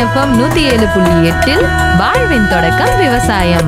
FM நூத்தி ஏழு புள்ளி எட்டில் வாழ்வின் தொடக்கம் விவசாயம்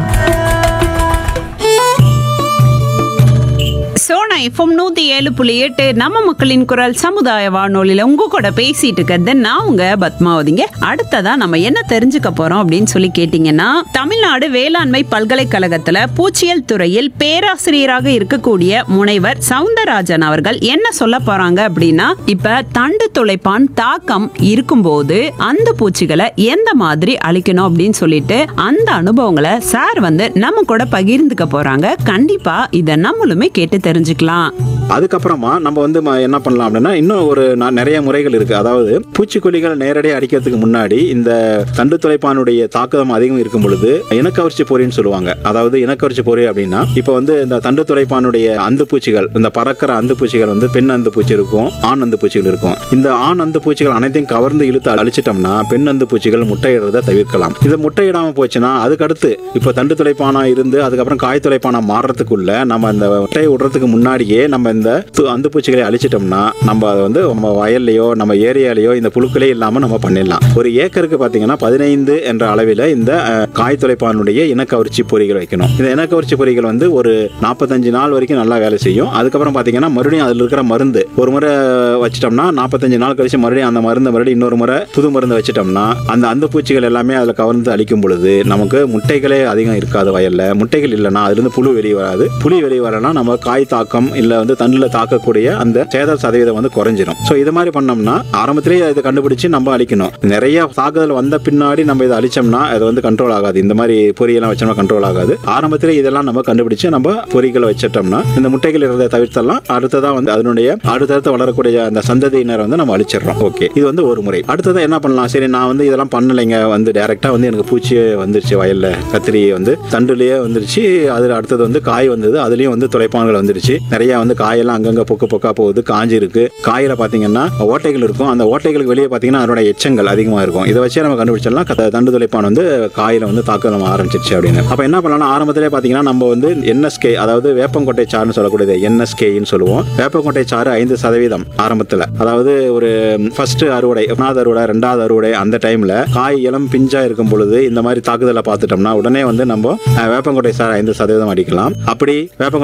சோனா எஃப்எம் நூத்தி ஏழு புள்ளி எட்டு நம்ம மக்களின் குரல் சமுதாய வானொலியில உங்க கூட பேசிட்டு இருக்கிறது நான் உங்க பத்மாவதிங்க அடுத்ததா நம்ம என்ன தெரிஞ்சுக்க போறோம் அப்படின்னு சொல்லி கேட்டீங்கன்னா தமிழ்நாடு வேளாண்மை பல்கலைக்கழகத்துல பூச்சியல் துறையில் பேராசிரியராக இருக்கக்கூடிய முனைவர் சவுந்தரராஜன் அவர்கள் என்ன சொல்ல போறாங்க அப்படின்னா இப்ப தண்டு துளைப்பான் தாக்கம் இருக்கும்போது அந்த பூச்சிகளை எந்த மாதிரி அழிக்கணும் அப்படின்னு சொல்லிட்டு அந்த அனுபவங்களை சார் வந்து நம்ம கூட பகிர்ந்துக்க போறாங்க கண்டிப்பா இதை நம்மளுமே கேட்டு தெரிஞ்சுக்கலாம் அதுக்கப்புறமா நம்ம வந்து ம- என்ன பண்ணலாம் அப்படின்னா இன்னும் ஒரு நா- நிறைய முறைகள் இருக்கு அதாவது பூச்சிக்கொல்லிகள் நேரடியாக அடிக்கிறதுக்கு முன்னாடி இந்த தண்டு துளைப்பானுடைய தாக்கம் அதிகம் இருக்கும் பொழுது இனக்கவர்ச்சி பொறின்னு சொல்லுவாங்க அதாவது இனக்கவர்ச்சி பொறி அப்படின்னா இப்போ வந்து இந்த தண்டு துளைப்பானுடைய அந்து பூச்சிகள் இந்த பறக்கிற அந்து பூச்சிகள் வந்து பெண் அந்து பூச்சி இருக்கும் ஆண் அந்து பூச்சிகள் இருக்கும் இந்த ஆண் அந்து பூச்சிகள் அனைத்தையும் கவர்ந்து இழுத்து அழிச்சிட்டோம்னா பெண் அந்து பூச்சிகள் முட்டையிடுறதை தவிர்க்கலாம் இது முட்டையிடாம போச்சுன்னா அதுக்கடுத்து இப்போ தண்டு துளைப்பானா இருந்து அதுக்கப்புறம் காய் துளைப்பானா மாறுறதுக்குள்ள நம்ம இந்த முட்டையை விடுறதுக்கு முன்னாடியே நம்ம இந்த து- அந்து பூச்சிகளை அழிச்சிட்டோம்னா நம்ம அதை வந்து நம்ம வயல்லையோ நம்ம ஏரியாலேயோ இந்த புழுக்களே இல்லாமல் நம்ம பண்ணிடலாம் ஒரு ஏக்கருக்கு பார்த்தீங்கன்னா பதினைந்து என்ற அளவில் இந்த அஹ், காய் துளைப்பானுடைய இனக்கவர்ச்சி பொறிகள் வைக்கணும் இந்த இனக்கவர்ச்சி பொறிகள் வந்து ஒரு நாற்பத்தஞ்சு நாள் வரைக்கும் நல்லா வேலை செய்யும் அதுக்கப்புறம் பார்த்தீங்கன்னா மறுபடியும் அதில் இருக்கிற மருந்து ஒரு முறை வச்சிட்டோம்னா நாற்பத்தஞ்சு நாள் கழிச்சு மறுபடியும் அந்த மருந்தை மறுபடியும் இன்னொரு முறை புது மருந்து வச்சிட்டோம்னா அந்த அந்த பூச்சிகள் எல்லாமே அதில் கவர்ந்து அழிக்கும் பொழுது நமக்கு முட்டைகளே அதிகம் இருக்காது வயல்ல முட்டைகள் இல்லைன்னா அதுலேருந்து புழு வெளியே வராது புளி வெளியே வரனா நம்ம காய் தாக்கம் இல்லை வந்து தண்டில் தாக்கக்கூடிய அந்த சேத சதவீதம் வந்து குறைஞ்சிரும் ஸோ இது மாதிரி பண்ணோம்னா ஆரம்பத்திலேயே இதை கண்டுபிடிச்சு நம்ம அழிக்கணும் நிறைய தாக்குதல் வந்த பின்னாடி நம்ம இதை அழிச்சோம்னா அது வந்து கண்ட்ரோல் ஆகாது இந்த மாதிரி பொரியெல்லாம் வச்சோம்னா கண்ட்ரோல் ஆகாது ஆரம்பத்திலே இதெல்லாம் நம்ம கண்டுபிடிச்சு நம்ம பொறிகளை வச்சிட்டோம்னா இந்த முட்டைகள் இருந்ததை தவிர்த்தலாம் அடுத்ததா வந்து அதனுடைய அடுத்தடுத்து வளரக்கூடிய அந்த சந்ததியினர் வந்து நம்ம அழிச்சிடுறோம் ஓகே இது வந்து ஒரு முறை அடுத்தது என்ன பண்ணலாம் சரி நான் வந்து இதெல்லாம் பண்ணலைங்க வந்து டைரக்டா வந்து எனக்கு பூச்சி வந்துருச்சு வயல்ல கத்திரி வந்து தண்டுலயே வந்துருச்சு அதுல அடுத்தது வந்து காய் வந்தது அதுலயும் வந்து துளைப்பான்கள் வந்துருச்சு நிறைய வந்து காயெல்லாம் அங்கங்க பொக்கு பொக்கா போகுது காஞ்சி இருக்கு காயில பாத்தீங்கன்னா ஓட்டைகள் இருக்கும் அந்த ஓட்டைகளுக்கு வெளியே பாத்தீங்கன்னா அதோட எச்சங்கள் அதிகமா இருக்கும் இதை வச்சே நம்ம கண்டுபிடிச்சிடலாம் க- தண்டு துளைப்பான் வந்து காயில வந்து தாக்கம் நம்ம ஆரம்பிச்சிருச்சு அப்படின்னு அப்ப என்ன பண்ணலாம் ஆரம்பத்திலே பாத்தீங்கன்னா நம்ம வந்து என்எஸ்கே அதாவது வேப்பங்கொட்டை சாறுன்னு சொல்லக்கூடியது என்எஸ்கேன்னு சொல்லுவோம் வேப்பங்கொட்டை சாறு ஐந்து சதவீதம் ஆரம்பத்துல அதாவது ஒரு ஃபர்ஸ்ட் அறுவடை ஒன்றாவது அறுவடை ரெண்டாவது அறுவடை அந்த டைம்ல காய் இளம் பிஞ்சா இருக்கும் பொழுது இந்த மாதிரி தாக்குதலை பார்த்துட்டோம்னா உடனே வந்து நம்ம அஹ், வேப்பங்கொட்டை சாறு ஐந்து சதவீதம் அடிக்கலாம் அப்படி வேப்பங்கொட்டை